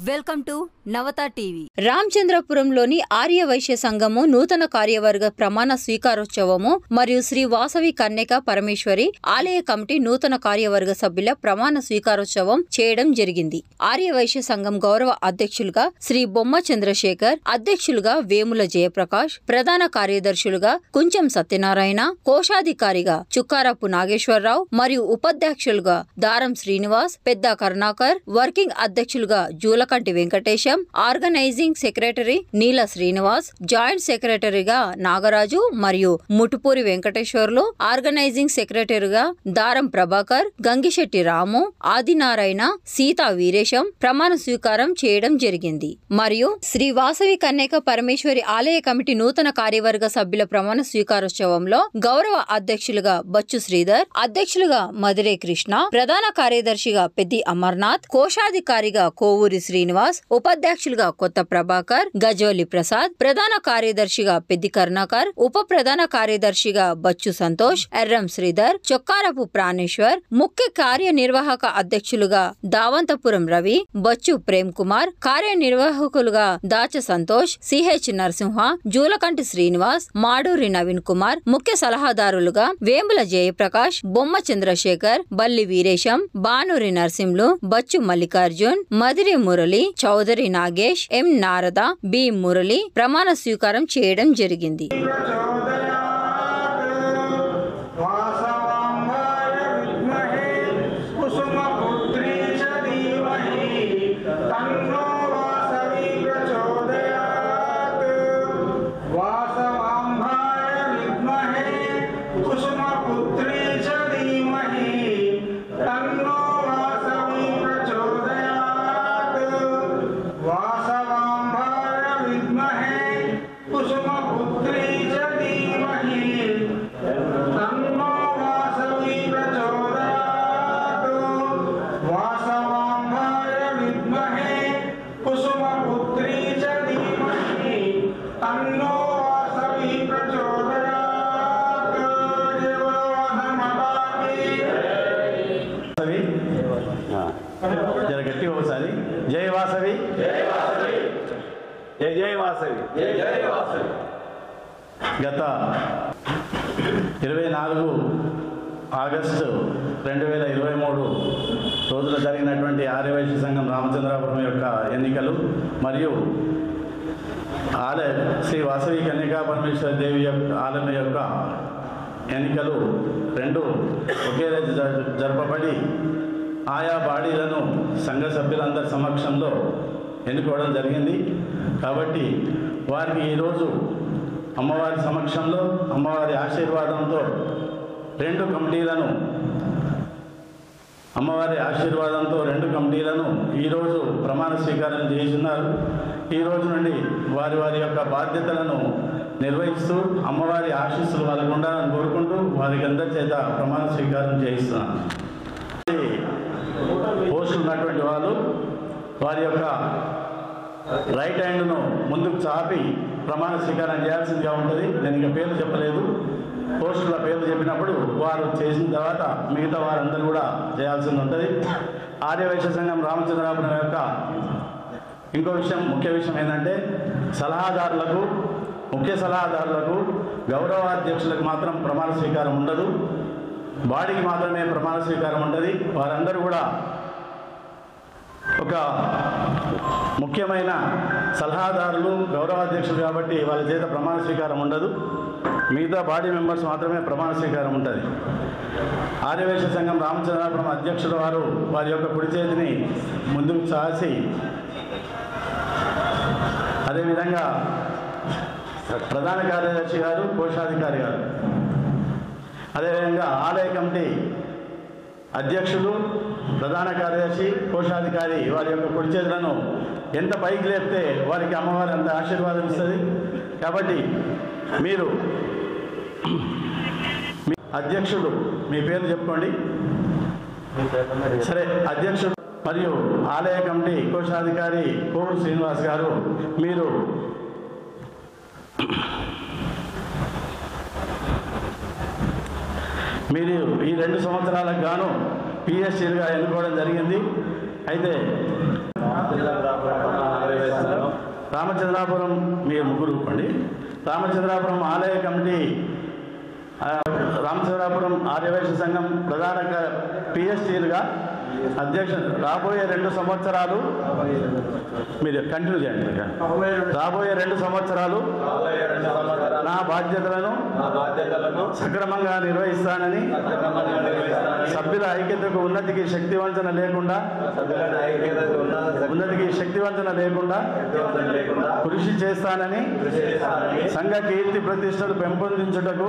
Welcome to Navata TV రామచంద్రపురంలోని ఆర్య వైశ్య సంఘము నూతన కార్యవర్గ ప్రమాణ స్వీకారోత్సవము మరియు శ్రీ వాసవి కన్యక పరమేశ్వరి ఆలయ కమిటీ నూతన కార్యవర్గ సభ్యుల ప్రమాణ స్వీకారోత్సవం చేయడం జరిగింది ఆర్య వైశ్య సంఘం గౌరవ అధ్యక్షులుగా శ్రీ బొమ్మ చంద్రశేఖర్ అధ్యక్షులుగా వేముల జయప్రకాష్ ప్రధాన కార్యదర్శులుగా కుంచెం సత్యనారాయణ కోశాధికారిగా చుక్కారపు నాగేశ్వరరావు మరియు ఉపాధ్యక్షులుగా దారం శ్రీనివాస్ పెద్ద కరుణాకర్ వర్కింగ్ అధ్యక్షులుగా Julakanti Venkatesham organizing secretary Neela Srinivas joint సెక్రటరీగా నాగరాజు మరియు ముటుపూరి వెంకటేశ్వర్లు ఆర్గనైజింగ్ సెక్రటరీగా దారం ప్రభాకర్ గంగిశెట్టి రాము ఆదినారాయణ సీతా వీరేశం ప్రమాణ స్వీకారం చేయడం జరిగింది మరియు శ్రీ వాసవి కన్యక పరమేశ్వరి ఆలయ కమిటీ నూతన కార్యవర్గ సభ్యుల ప్రమాణ స్వీకారోత్సవంలో గౌరవ అధ్యక్షులుగా బచ్చు శ్రీధర్ అధ్యక్షులుగా మదిరే కృష్ణ ప్రధాన కార్యదర్శిగా పెద్ది అమర్నాథ్ కోశాధికారిగా కోవూరి శ్రీనివాస్ ఉపాధ్యక్షులుగా కొత్త ప్రభాకర్ గజోలి ప్రసాద్ ప్రధాన కార్యదర్శిగా పెద్ది కరుణాకర్ ఉప ప్రధాన కార్యదర్శిగా బచ్చు సంతోష్ ఎర్రం శ్రీధర్ చొక్కారపు ప్రాణేశ్వర్ ముఖ్య కార్యనిర్వాహక అధ్యక్షులుగా దావంతపురం రవి బచ్చు ప్రేమ్ కుమార్ కార్యనిర్వాహకులుగా దాచ సంతోష్ సిహెచ్ నరసింహ జూలకంటి శ్రీనివాస్ మాడూరి నవీన్ కుమార్ ముఖ్య సలహాదారులుగా వేముల జయప్రకాష్ బొమ్మ చంద్రశేఖర్ బల్లి వీరేశం బానూరి నరసింహులు బచ్చు మల్లికార్జున్ మదిరి మురళి చౌదరి నాగేష్ ఎం నారద బి మురళి ప్రమాణ స్వీకారం చేయడం జరిగింది वासवाम्बाय विद्महे कुसुमपुत्री च धीमहि तन्नो वासवी प्रचोदयात् वासवाम्बाय विद्महे कुसुमपुत्री च धीमहि तन्नो वासवी प्रचोदयात् वासवाम्बाय विद्महे कुसुमपुत्री च धीमहि तन्नो वासवी प्रचोदयात् वासवाम्बाय विद्महे कुसुमपुत्री च धीमहि तन्नो वासवी प्रचोदयात् देवोहमदामि వాసవి జర గట్టిగా ఒకసారి జై వాసవి జై జై వాసవి గత ఇరవై నాలుగు ఆగస్టు రెండు వేల ఇరవై మూడు రోజున జరిగినటువంటి ఆర్యవైశ్య సంఘం రామచంద్రాపురం యొక్క ఎన్నికలు మరియు ఆలయ శ్రీ వాసవి కన్యకా పరమేశ్వర దేవి యొక్క ఆలయం యొక్క ఎన్నికలు రెండు ఒకే రోజు జ- జరపబడి ఆయా బాడీలను సంఘ సభ్యులందరి సమక్షంలో ఎన్నుకోవడం జరిగింది కాబట్టి వారికి ఈరోజు అమ్మవారి సమక్షంలో అమ్మవారి ఆశీర్వాదంతో రెండు కమిటీలను అమ్మవారి ఆశీర్వాదంతో రెండు కమిటీలను ఈరోజు ప్రమాణ స్వీకారం చేస్తున్నారు ఈ రోజు నుండి వారి వారి యొక్క బాధ్యతలను నిర్వహిస్తూ అమ్మవారి ఆశీస్సులు వాళ్ళకు ఉండాలని కోరుకుంటూ వారికి అందరి చేత ప్రమాణ స్వీకారం చేయిస్తున్నాను పోస్టులు ఉన్నటువంటి వాళ్ళు వారి యొక్క రైట్ హ్యాండ్ను ముందుకు చాపి ప్రమాణ స్వీకారం చేయాల్సిందిగా ఉంటుంది నేను ఇంకా పేర్లు చెప్పలేదు పోస్టుల పేర్లు చెప్పినప్పుడు వారు చేసిన తర్వాత మిగతా వారందరూ కూడా చేయాల్సింది ఉంటుంది ఆర్యవైశ్య సంఘం రామచంద్రాపురం యొక్క ఇంకో విషయం ముఖ్య విషయం ఏంటంటే సలహాదారులకు ముఖ్య సలహాదారులకు గౌరవాధ్యక్షులకు మాత్రం ప్రమాణ స్వీకారం ఉండదు బాడీకి మాత్రమే ప్రమాణ స్వీకారం ఉంటుంది వారందరూ కూడా ఒక ముఖ్యమైన సలహాదారులు గౌరవాధ్యక్షులు కాబట్టి వాళ్ళ చేత ప్రమాణ స్వీకారం ఉండదు మిగతా బాడీ మెంబర్స్ మాత్రమే ప్రమాణ స్వీకారం ఉంటుంది ఆర్యవేశ సంఘం రామచంద్రాపురం అధ్యక్షుల వారు వారి యొక్క కుడి చేతిని ముందుకు చాసి అదేవిధంగా ప్రధాన కార్యదర్శి గారు కోశాధికారి గారు అదేవిధంగా ఆలయ కమిటీ అధ్యక్షులు ప్రధాన కార్యదర్శి కోశాధికారి వారి యొక్క కుడి చేతులను ఎంత పైకి లేపితే వారికి అమ్మవారి అంత ఆశీర్వాదం ఇస్తుంది కాబట్టి మీరు మీ అధ్యక్షుడు మీ పేరు చెప్పుకోండి సరే అధ్యక్షుడు మరియు ఆలయ కమిటీ కోశాధికారి కోవూరు శ్రీనివాస్ గారు మీరు మీరు ఈ రెండు సంవత్సరాలకు గాను పిఎస్సీలుగా ఎన్నుకోవడం జరిగింది అయితే రామచంద్రాపురం మీరు ముగ్గురు అండి రామచంద్రాపురం ఆలయ కమిటీ ఆ, రామచంద్రాపురం ఆర్యవైశ్య సంఘం ప్రధాన పిఎస్టీలుగా అధ్యక్ష రాబోయే రెండు సంవత్సరాలు మీరు కంటిన్యూ చేయండి ఇక. రాబోయే రెండు సంవత్సరాలు నా బాధ్యతలను సక్రమంగా నిర్వహిస్తానని సభ్యుల ఐక్యతకు ఉన్నతికి శక్తివంచన లేకుండా ఉన్నతికి శక్తివంచన లేకుండా కృషి చేస్తానని సంఘ కీర్తి ప్రతిష్టలు పెంపొందించుటకు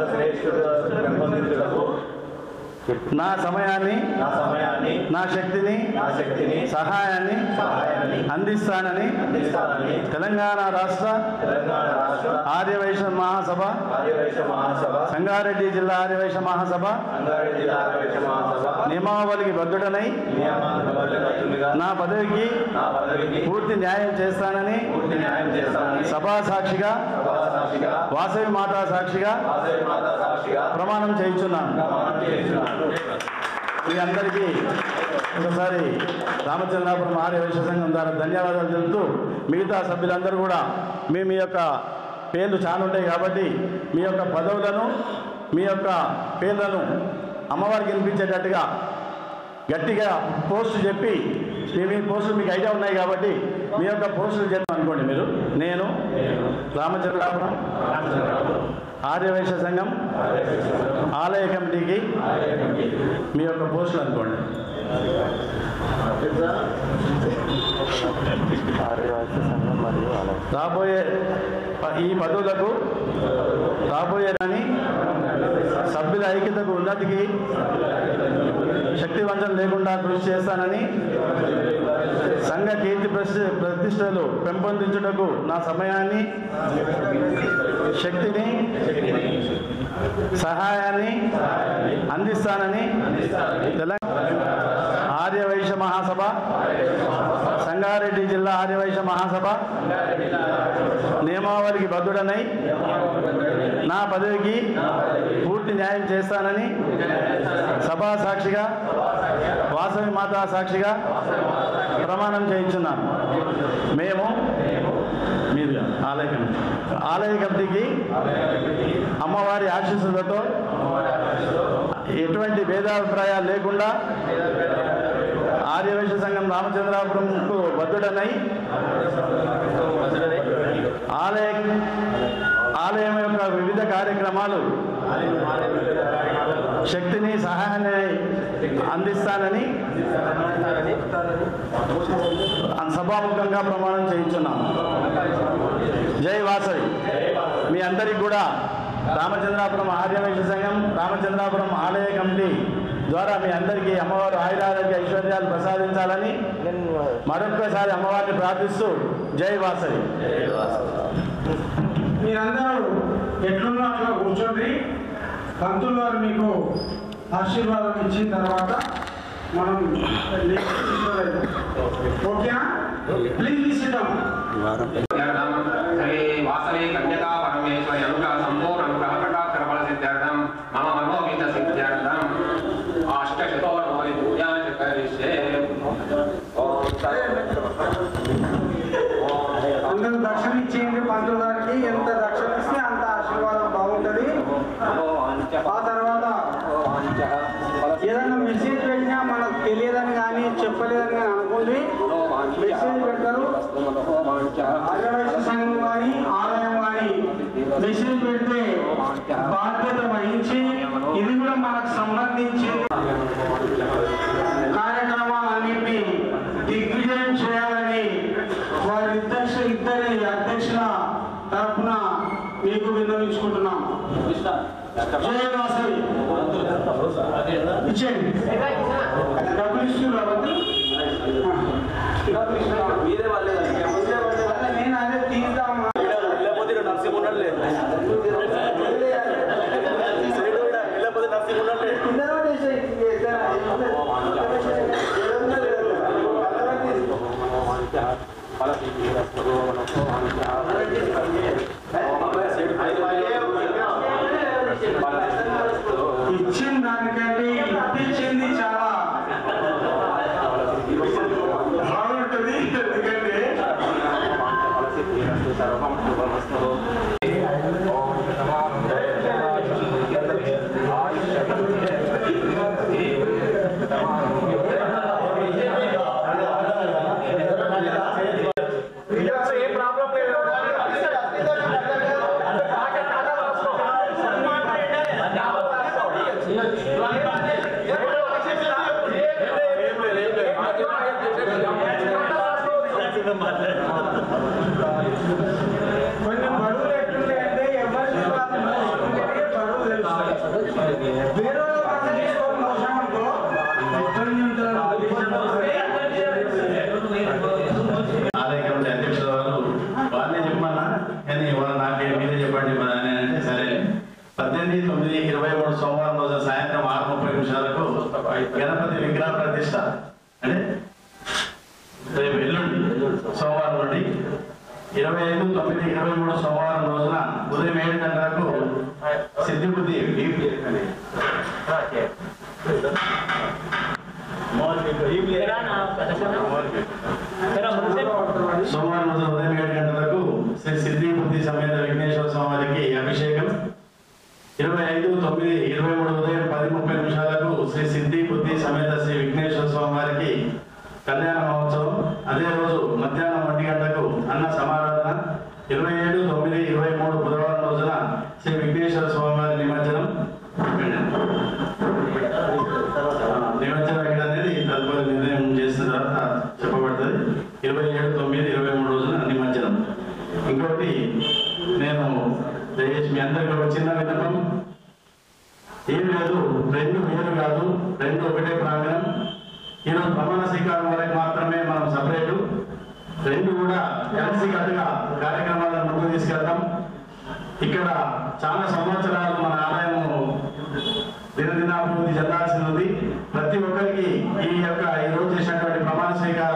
నా సమయాన్ని నా సమయాన్ని నా శక్తిని నా శక్తిని సహాయాన్ని సహాయాన్ని అందిస్తానని అందిస్తానని తెలంగాణ రాష్ట్ర తెలంగాణ రాష్ట్ర ఆర్యవైశ్య మహాసభ ఆర్యవైశ్య మహాసభ సంగారెడ్డి జిల్లా ఆర్యవైశ్య మహాసభ సంగారెడ్డి జిల్లా ఆర్యవైశ్య మహాసభ నియమావళికి బద్దుడనై నియమాలకు బద్దులుగా నా పదవికి నా పదవికి పూర్తి న్యాయం చేస్తానని పూర్తి న్యాయం చేస్తానని సభా సాక్షిగా సభా సాక్షిగా వాసవి మాతా సాక్షిగా వాసవి మాత సాక్షిగా ప్రమాణం చేయించున్నాను ప్రమాణం చేస్తున్నాను మీ అందరికీ ఒకసారి రామచంద్రాపురం ఆర్యవైశ్య సంఘం ద్వారా ధన్యవాదాలు తెలుపుతూ మిగతా సభ్యులందరూ కూడా మీ మీ యొక్క పేర్లు చాలా ఉంటాయి కాబట్టి మీ యొక్క పదవులను మీ యొక్క పేర్లను అమ్మవారికి వినిపించేటట్టుగా గట్టిగా పోస్ట్ చెప్పి మీ మీ పోస్టులు మీకు ఐడియా ఉన్నాయి కాబట్టి మీ యొక్క పోస్టులు చెప్పి అనుకోండి మీరు నేను రామచంద్రాపురం ఆర్యవైశ్య సంఘం ఆలయ కమిటీకి మీ యొక్క పోస్టులు అనుకోండి రాబోయే ప- ఈ పదవులకు రాబోయే రాని సభ్యుల ఐక్యతకు ఉన్నతికి శక్తివంచన లేకుండా కృషి చేస్తానని సంఘ కీర్తి ప్రతి- ప్రతిష్టలు పెంపొందించుటకు నా సమయాన్ని శక్తిని సహాయాన్ని అందిస్తానని తెలంగాణ ఆర్యవైశ్య మహాసభ సంగారెడ్డి జిల్లా ఆర్యవైశ్య మహాసభ నియమావళికి బద్దుడనై నా పదవికి పూర్తి న్యాయం చేస్తానని సభా సాక్షిగా వాసవి మాతా సాక్షిగా ప్రమాణం చేయించున్నాను మేము మీరు ఆలయ కమిటీ ఆలయ కమిటీకి అమ్మవారి ఆశీస్సులతో ఎటువంటి భేదాభిప్రాయాలు లేకుండా ఆర్యవైశ్య సంఘం రామచంద్రాపురంకు బద్దుడనై ఆలయ ఆలయం యొక్క వివిధ కార్యక్రమాలు శక్తిని సహాయాన్ని అందిస్తానని సభాముఖంగా ప్రమాణం చేయించున్నాం జై వాసవి మీ అందరికి కూడా రామచంద్రాపురం ఆర్యవైశ్య సంఘం రామచంద్రాపురం ఆలయ కమిటీ ద్వారా మీ అందరికీ అమ్మవారు ఆయురారోగ్య ఐశ్వర్యాలు ప్రసాదించాలని మరొక్కసారి అమ్మవారిని ప్రార్థిస్తూ జై వాసవి మీరందరూ ఎట్లున్నా అట్లా కూర్చోండి పంతులు వారు మీకు ఆశీర్వాదం ఇచ్చిన తర్వాత మనం ఓకేనా ప్లీజ్ లిసిటం सिद्ध्यर्थम श्री वासवी कन्यका परमेश्वरी अनुग्रह संपूर्ण अनुग्रह कटाक्ष फल सिद्ध्यर्थम मम मनोविद सिद्ध्यर्थम अष्टशतोर्मोदि पूजा च करिष्ये అందరూ దక్షిణ ఇచ్చేయండి పంతులు గారికి ఎంత దక్షిణ ఇస్తే అంత ఆశీర్వాదం బాగుంటుంది ఆ తర్వాత ఏదైనా మెసేజ్ పెట్టినా మనకు తెలియదని కానీ చెప్పలేదని కానీ అనుకోండి మెసేజ్ పెడతారు ఆర్యవైశ్య సంఘం కానీ ఆలయం కానీ మెసేజ్ పెడితే బాధ్యత వహించి ఇది కూడా మనకు సంబంధించి కార్యక్రమాలన్నింటినీ దిగ్విజయం చేయాలని వారి అధ్యక్ష ఇద్దరి అధ్యక్షుల తరఫున మీకు విన్నవించుకుంటున్నాం జయ వాసవి ఇచ్చేయండి డబ్బులు ఇస్తున్నారు నేను అదే తీద్దామా ఇచ్చిన దానికంటే ఇప్పించింది చాలా బాగుంటుంది ఏ ప్రాబ్లం లేదు కొంచెం బరువులు ఎట్లుండే అంటే ఎవరికి బరువు తెలుస్తుంది వేరే వాళ్ళు పక్కన తీసుకొని వచ్చామనుకో ఎక్కడి నుంచి ఆలయ కమిటీ అధ్యక్షుల వారు వాళ్ళే చెప్పమన్నా కానీ వాళ్ళు నాకే మీరే చెప్పండి మరి అని అంటే సరే పద్దెనిమిది తొమ్మిది ఇరవై మూడు సోమవారం రోజు సాయంత్రం ఆరు ముప్పై నిమిషాలకు గణపతి విగ్రహ ప్రతిష్ట అంటే రేపు ఎల్లుండి సోమవారం నుండి ఇరవై ఐదు తొమ్మిది ఇరవై మూడు సోమవారం రోజున ఉదయం ఏడు గంటలకు సిద్ధిబుద్ధి సోమవారం రోజు ఉదయం ఏడు గంటలకు శ్రీ సిద్ధి బుద్ధి సమేత విఘ్నేశ్వర స్వామికి అభిషేకం ఇరవై ఐదు తొమ్మిది ఇరవై మూడు ఉదయం పది ముప్పై నిమిషాలకు శ్రీ సిద్ధి బుద్ధి సమేత శ్రీ విఘ్నేశ్వర స్వామి వారికి కళ్యాణ మహోత్సవం అదే రోజు మధ్యాహ్నం ఒంటి గంటకు అన్న సమారాధన ఇరవై ఏడు తొమ్మిది ఇరవై మూడు బుధవారం రోజున శ్రీ విఘ్నేశ్వర స్వామి వారి నిమజ్జనం నిమజ్జనం ఎక్కడ అనేది తదుపరి నిర్ణయం చేసిన తర్వాత చెప్పబడుతుంది ఇరవై ఏడు తొమ్మిది ఇరవై మూడు రోజున నిమజ్జనం ఇంకోటి నేను దయచేసి మీ అందరికీ ఒక చిన్న విన్నపం ఏం లేదు రెండు వేరు కాదు రెండు ఒకటే ప్రాంగణం ఈరోజు ప్రమాణ స్వీకారం వరకు మాత్రమే మనం సపరేటు రెండు కూడా కలిసి కట్టుగా కార్యక్రమాలను ముందుకు తీసుకెళ్తాం ఇక్కడ చాలా సంవత్సరాలు మన ఆదాయము దినదినాభివృద్ధి చెందాల్సి ఉంది ప్రతి ఒక్కరికి ఈ యొక్క ఈ రోజు చేసినటువంటి ప్రమాణ స్వీకార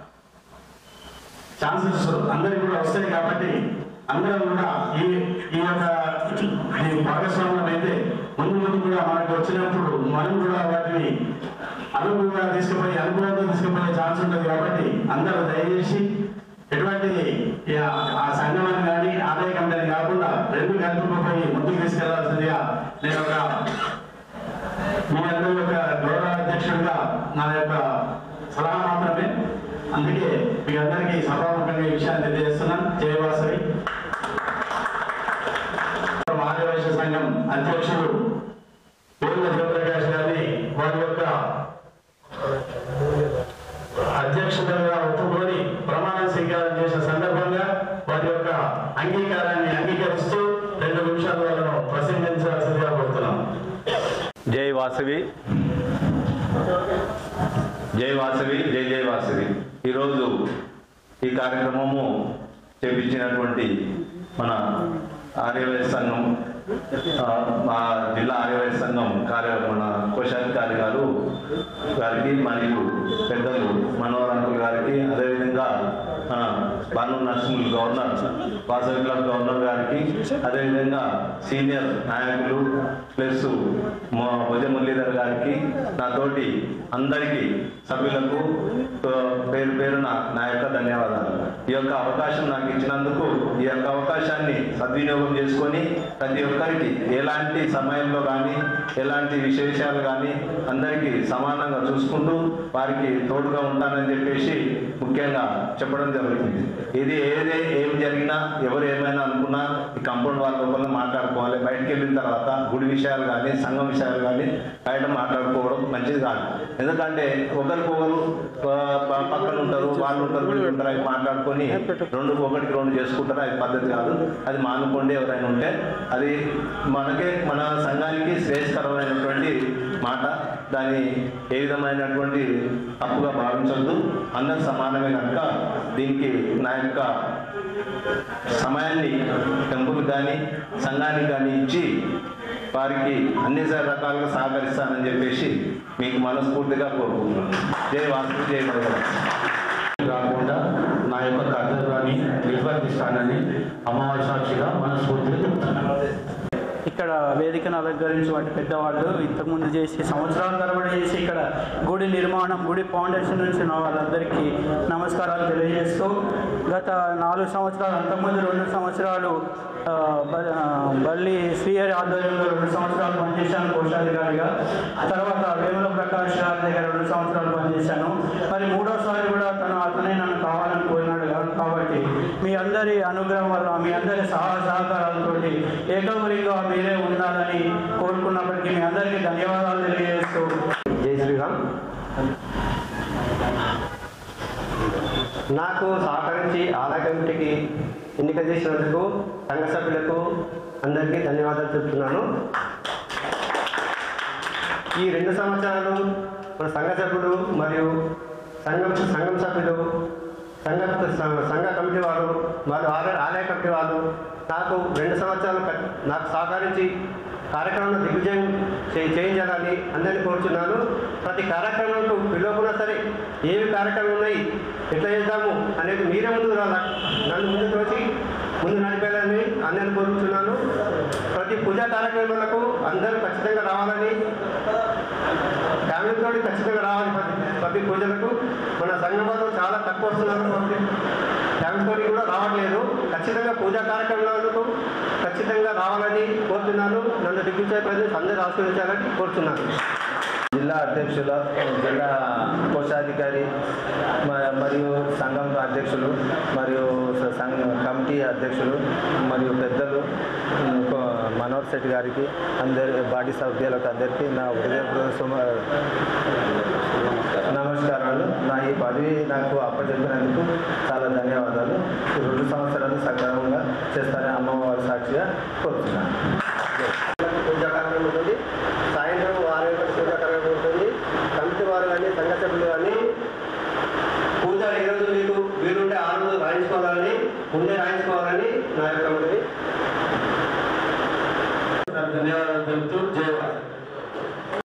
ఛాన్సెస్ అందరికి కూడా వస్తాయి కాబట్టి అందరం కూడా ఈ ఈ యొక్క ఈ భాగస్వామ్యం అయితే ముందు ముందు కూడా మనకు వచ్చినప్పుడు మనం కూడా వాటిని అనుభవంగా తీసుకుపోయి అనుభవంతో తీసుకుపోయే ఛాన్స్ ఉంటుంది కాబట్టి అందరూ దయచేసి ఎటువంటి ఈ ఆ- ఆ సంఘాన్ని కానీ ఆదాయ కమిటీని కాకుండా రెండు కలుపుకుపోయి ముందుకు తీసుకెళ్లాల్సిందిగా నేను ఒక మీ అందరి యొక్క గౌరవ అధ్యక్షుడిగా నా యొక్క సలహా మాత్రమే అందుకే మీ అందరికీ సభాముఖంగా ఈ విషయాన్ని తెలియజేస్తున్నాను జయవాసవి మహాదేవేశ్వర సంఘం అధ్యక్షుడు పూర్ణ జయప్రకాష్ గారిని వారి యొక్క అధ్యక్షుడిగా ఒప్పుకొని ప్రమాణ స్వీకారం చేసిన సందర్భంగా వారి యొక్క అంగీకారాన్ని అంగీకరిస్తూ రెండు నిమిషాలు వాళ్ళను ప్రసంగించాల్సిందిగా కోరుతున్నాం జై వాసవి జై వాసవి జై జై వాసవి ఈరోజు ఈ కార్యక్రమము చేపించినటువంటి మన ఆర్యవైశ్య సంఘం ఆ, మా జిల్లా ఆర్యవైశ్య సంఘం కార్య మన కోశాధికారి గారు గారికి మరియు పెద్దలు మనోహర్ అంకుల్ గారికి అదేవిధంగా ఆ, Banu Narasimhulu governor Vasavi club governor గారికి అదేవిధంగా సీనియర్ నాయకులు ప్లస్ మా భుజ మురళీధర్ గారికి నాతోటి అందరికీ సభ్యులకు ఆ, పేరు పేరున నా యొక్క ధన్యవాదాలు ఈ యొక్క అవకాశం నాకు ఇచ్చినందుకు ఈ యొక్క అవకాశాన్ని సద్వినియోగం చేసుకొని ప్రతి ఒక్కరికి ఎలాంటి సమయంలో కానీ ఎలాంటి విశేషాలు కానీ అందరికీ సమానంగా చూసుకుంటూ వారికి తోడుగా ఉంటానని చెప్పేసి ముఖ్యంగా చెప్పడం జరుగుతుంది ఇది ఏదే ఏం జరిగినా ఎవరు ఏమైనా అనుకున్నా ఈ కంపౌండ్ వాళ్ళ లోపల మాట్లాడుకోవాలి బయటకు వెళ్ళిన తర్వాత గుడి విషయాలు కానీ సంఘం విషయాలు కానీ బయట మాట్లాడుకోవడం మంచిది కాదు ఎందుకంటే ఒకరికొకరు ఆ, ప- పక్కన ఉంటారు వాళ్ళు ఉంటారు వీళ్ళు ఉంటారు అవి మాట్లాడుకొని రెండు ఒకటికి రెండు చేసుకుంటారు అది పద్ధతి కాదు అది మానుకోండి ఎవరైనా ఉంటే అది మనకే మన సంఘానికి శ్రేయస్కరమైనటువంటి మాట దాన్ని ఏ విధమైనటువంటి తప్పుగా భావించవద్దు అందరు సమానమే కనుక దీనికి నా యొక్క సమయాన్ని టెంపుల్ కానీ సంఘానికి కానీ ఇచ్చి వారికి అన్ని రకాలుగా సహకరిస్తానని చెప్పేసి మీకు మనస్ఫూర్తిగా కోరుకుంటున్నాను జై వాసు జై భగవాన్ కాకుండా నా యొక్క కర్తవ్యాన్ని నిర్వర్తిస్తానని అమావాస్య సాక్షిగా మనస్ఫూర్తిగా చెప్తున్నాను ఇక్కడ వేదికను అలంకరించినటువంటి పెద్దవాళ్ళు ఇంతకుముందు చేసి సంవత్సరాల తరబడి చేసి ఇక్కడ గుడి నిర్మాణం గుడి ఫౌండేషన్ నుంచి ఉన్న వాళ్ళందరికీ నమస్కారాలు తెలియజేస్తూ గత నాలుగు సంవత్సరాలు అంతకుముందు రెండు సంవత్సరాలు ఆ, బ- ఆ, బల్లి శ్రీహరి ఆధ్వర్యంలో రెండు సంవత్సరాలు పనిచేశాను కోశాధికారిగా తర్వాత వేముల ప్రకాష్ గారి దగ్గర రెండు సంవత్సరాలు పనిచేశాను మరి మూడోసారి కూడా తను అతనే నన్ను కావాలని కోరినాడు కా- కాబట్టి మీ అందరి అనుగ్రహం వల్ల మీ అందరి సహా సహకారాలతో ఏకగురిగా మీరే ఉండాలని కోరుకున్నప్పటికీ మీ అందరికీ ధన్యవాదాలు తెలియజేస్తూ జై శ్రీరామ్ నాకు సహకరించి ఆలయ కమిటీకి ఎన్నిక చేసినందుకు సంఘ సభ్యులకు అందరికీ ధన్యవాదాలు చెప్తున్నాను ఈ రెండు సంవత్సరాలు మన సంఘ సభ్యులు మరియు సంఘం సంఘం సభ్యులు సంఘ సంఘ కమిటీ వారు మరియు ఆలయ ఆలయ కమిటీ వారు నాకు రెండు సంవత్సరాలు క- నాకు సహకరించి కార్యక్రమంలో దిగ్విజయం చే- చేయించాలని అందరినీ కోరుచున్నాను ప్రతి కార్యక్రమంలో పిలవకున్నా సరే ఏవి కార్యక్రమాలు ఉన్నాయి ఎట్లా చేద్దాము అనేది మీరే ముందు రా- నన్ను ముందుకు వచ్చి ముందు నడిపేయాలని అందరిని కోరుచున్నాను ప్రతి పూజా కార్యక్రమాలకు అందరూ ఖచ్చితంగా రావాలని ఫ్యామిలీతో ఖచ్చితంగా రావాలి ప్రతి ప్రతి పూజలకు మన సంఘం వాళ్ళు చాలా తక్కువ వస్తున్నారు కాబట్టి ఫ్యామిలీతో కూడా రావట్లేదు ఖచ్చితంగా పూజా కార్యక్రమాలకు ఖచ్చితంగా రావాలని కోరుతున్నాను నన్ను దిగ్విజయ ప్రజలు అందరూ ఆశీర్వదించాలని కోరుతున్నాను జిల్లా అధ్యక్షుల జిల్లా కోశాధికారి మ- మరియు సంఘం అధ్యక్షులు మరియు స- సంఘ కమిటీ అధ్యక్షులు మరియు పెద్దలు ఉమ్, కో- మనోహర్ శెట్టి గారికి అందరి బాడీ సభ్యులకు అందరికీ నా హృదయపూర్వక సుమ- నమస్కారాలు నా ఈ పదవి నాకు అప్పచెప్పినందుకు చాలా ధన్యవాదాలు ఈ రెండు సంవత్సరాలు సక్రమంగా చేస్తారని అమ్మవారి సాక్షిగా కోరుతున్నాను పూజా కార్యక్రమం ఉంటుంది సాయంత్రం ఆరు గంటలకు పూజా కార్యక్రమం ఉంటుంది కమిటీ వారు కానీ సంఘ సభ్యులు కానీ పూజ ఏ రోజు మీకు వీలుంటే ఆ రోజు రాయించుకోవాలని ముందే రాయించుకోవాలని నా యొక్క కమిటీ ధన్యవాదాలు తెలుపుతూ జయవాడ